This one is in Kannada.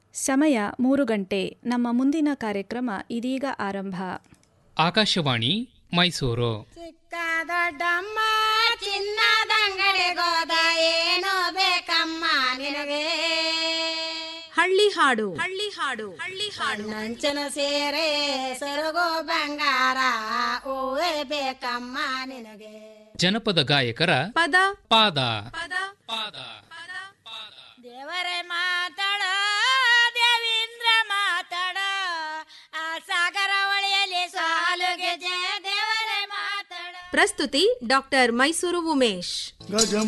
ಸಮಯ ಮೂರು ಗಂಟೆ ನಮ್ಮ ಮುಂದಿನ ಕಾರ್ಯಕ್ರಮ ಇದೀಗ ಆರಂಭ ಆಕಾಶವಾಣಿ ಮೈಸೂರು ಚಿಕ್ಕ ದೊಡ್ಡಮ್ಮ ಚಿನ್ನದಂಗಡಿಗೋದ ಏನೋ ಬೇಕಮ್ಮ ನಿನಗೆ ಹಳ್ಳಿ ಹಾಡು ಹಳ್ಳಿ ಹಾಡು ಹಳ್ಳಿ ಹಾಡು ನಂಚನ ಸೇರೆ ಸೆರಗೋ ಬಂಗಾರ ಹೂವೇ ಬೇಕಮ್ಮ ನಿನಗೆ ಜನಪದ ಗಾಯಕರ ಪದ ಪಾದ ಪದ ಪಾದ ದೇವರೇ ಮಾತಾಡ ದೇವೀಂದ್ರ ಮಾತಾಡ ಆ ಸಾಗರ ಹೊಳೆಯಲ್ಲಿ ಸಾಲುಗೆ ಜಯ ದೇವರೇ ಮಾತಾಡ ಪ್ರಸ್ತುತಿ ಡಾಕ್ಟರ್ ಮೈಸೂರು ಉಮೇಶ್ ಗಜ